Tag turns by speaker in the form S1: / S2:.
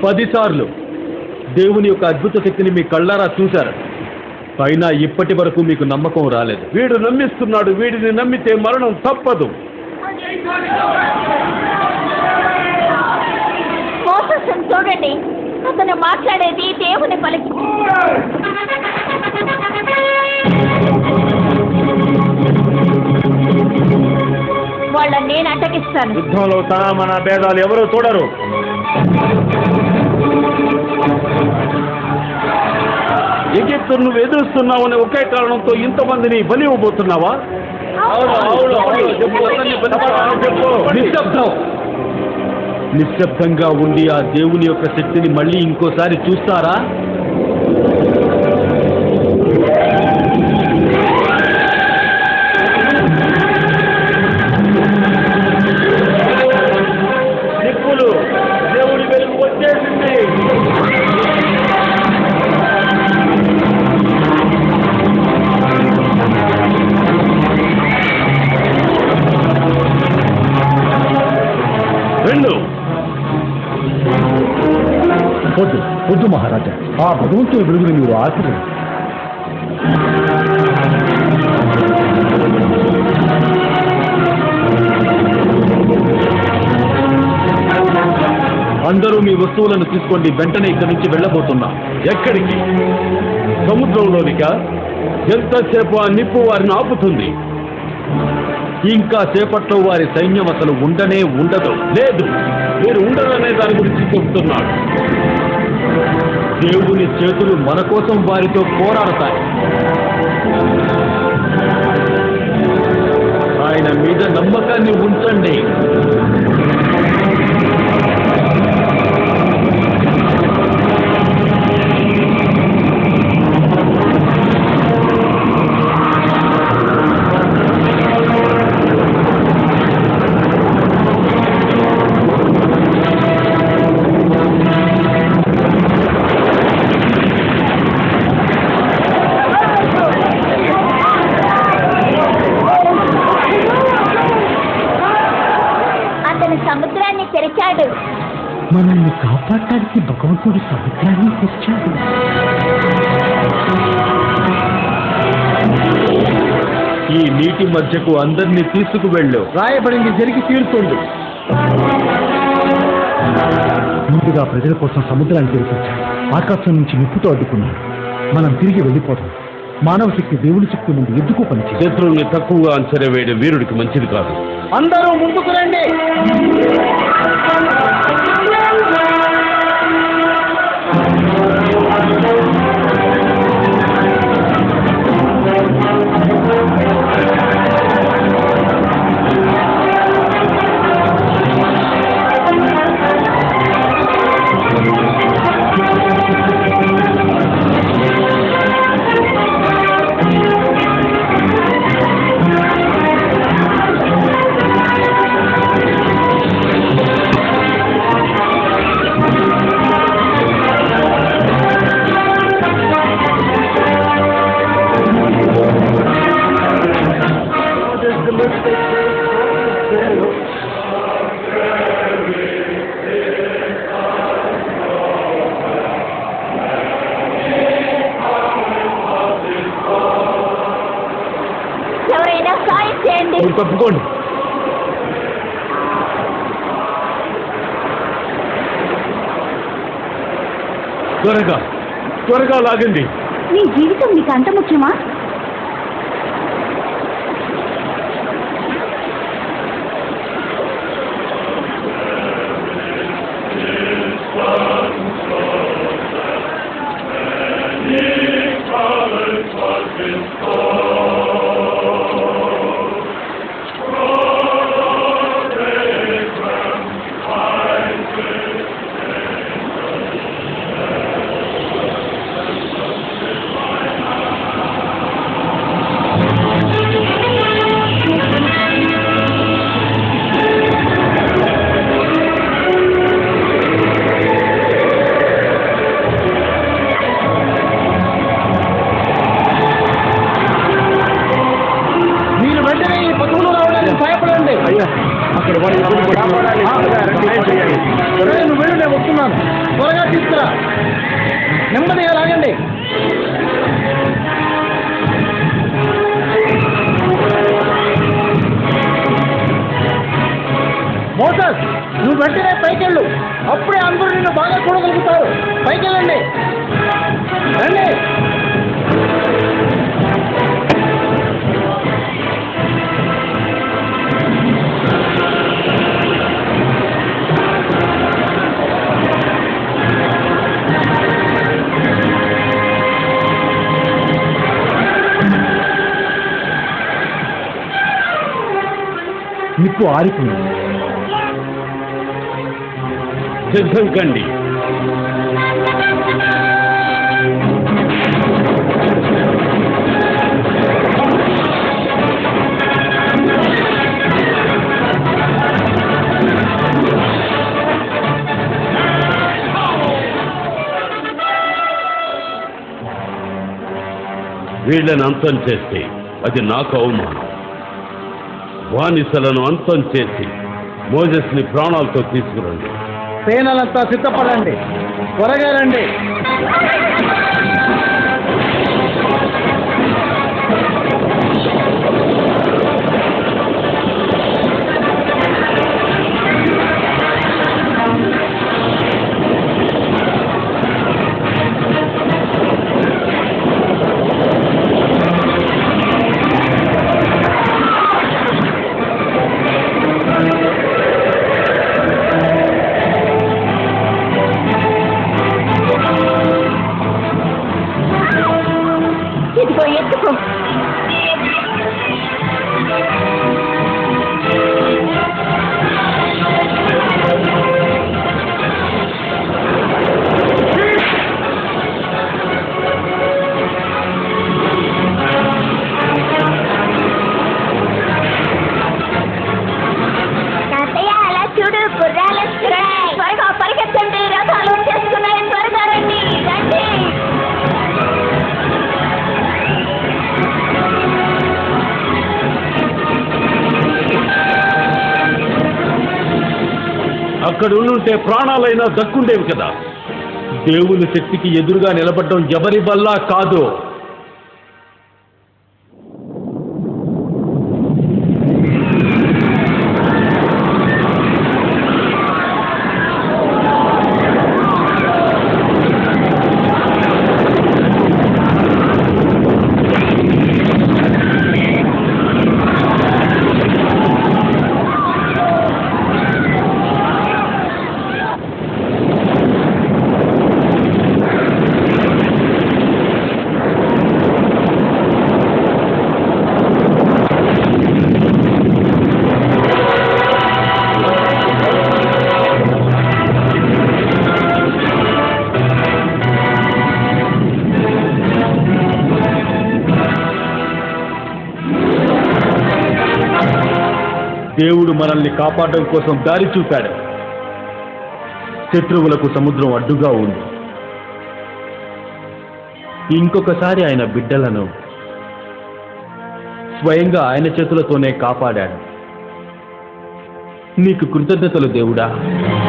S1: పదిసార్లు దేవుని యొక్క అద్భుత శక్తిని మీ కళ్ళారా చూశారు అయినా ఇప్పటి వరకు మీకు నమ్మకం రాలేదు వీడు నమ్మిస్తున్నాడు వీడిని నమ్మితే మరణం తప్పదు
S2: మోససం చూడండి అతను మాట్లాడేది దేవుని పలికి వాళ్ళని నేను అటకిస్తాను
S1: యుద్ధంలో తన మన భేదాలు ఎవరూ చూడరు ఎగిప్తు నువ్వు ఎదురుస్తున్నావని ఒకే కారణంతో ఇంతమందిని బలి ఇవ్వబోతున్నావా నిశ్శబ్దం నిశ్శబ్దంగా ఉండి ఆ దేవుని యొక్క శక్తిని మళ్ళీ ఇంకోసారి చూస్తారా నిప్పులు దేవుని వెలుగు వచ్చేసింది రెండు
S3: వద్దు వద్దు మహారాజా ఆ భగవంతుని వెలుగుని మీరు ఆశలు
S1: అందరూ మీ వస్తువులను తీసుకోండి వెంటనే ఇక్కడి నుంచి వెళ్ళబోతున్నా ఎక్కడికి సముద్రంలోనిక ఎంతసేపు ఆ నిప్పు వారిని ఆపుతుంది ఇంకా సేపట్లో వారి సైన్యం అసలు ఉండనే ఉండదు లేదు మీరు ఉండరనే దాని గురించి చెప్తున్నాడు దేవుని చేతులు మన కోసం వారితో పోరాడతాయి ఆయన మీద నమ్మకాన్ని ఉంచండి
S2: అతను సముద్రాన్ని తెరిచాడు
S3: మనల్ని కాపాడటానికి భగవంతుడు సముద్రాన్ని తెచ్చాడు
S1: ఈ నీటి మధ్యకు అందరినీ తీసుకువెళ్ళు
S3: రాయబడింది జరిగి తీరుతుంది ముందుగా ప్రజల కోసం సముద్రాన్ని తెరిపించాడు ఆకాశం నుంచి నిప్పుతో అడ్డుకున్నాడు మనం తిరిగి వెళ్ళిపోతాం మానవ శక్తి దేవుని శక్తి ముందు ఎందుకు పనిచేయదు
S1: శత్రువుని తక్కువగా అంచనా వేయడం వీరుడికి మంచిది కాదు
S3: అందరూ ముందుకు రండి
S2: ఎవరైనా సాయం చేయండి
S1: మీరు తప్పుకోండి త్వరగా త్వరగా లాగండి
S2: మీ జీవితం మీకు అంత ముఖ్యమా
S3: వస్తున్నాను త్వరగా తీసుకురా నెమ్మదిగా లాగండి మోసస్ నువ్వు వెంటనే పైకెళ్ళు అప్పుడే అందరూ నిన్ను బాగా చూడగలుగుతారు పైకెళ్ళండి రండి నిప్పు ఆరిపోయింది
S1: సిద్ధం కండి వీళ్ళని అంతం చేస్తే అది నాకు అవమానం బానిసలను అంతం చేసి మోజెస్ని ప్రాణాలతో తీసుకురండి
S3: సేనలంతా సిద్ధపడండి త్వరగా రండి
S2: ఇదిగో ఎత్తుకో తాతయ్య అలా చూడు గుర్రాలు వస్తున్నాయి త్వరగా పరిగెత్తండి రథాలు వచ్చేస్తున్నాయి త్వరగా రండి రండి
S1: అక్కడ ఉండుంటే ప్రాణాలైనా దక్కుండేవి కదా దేవుని శక్తికి ఎదురుగా నిలబడడం ఎవరి వల్ల కాదు దేవుడు మనల్ని కాపాడడం కోసం దారి చూపాడు శత్రువులకు సముద్రం అడ్డుగా ఉంది ఇంకొకసారి ఆయన బిడ్డలను స్వయంగా ఆయన చేతులతోనే కాపాడాడు నీకు కృతజ్ఞతలు దేవుడా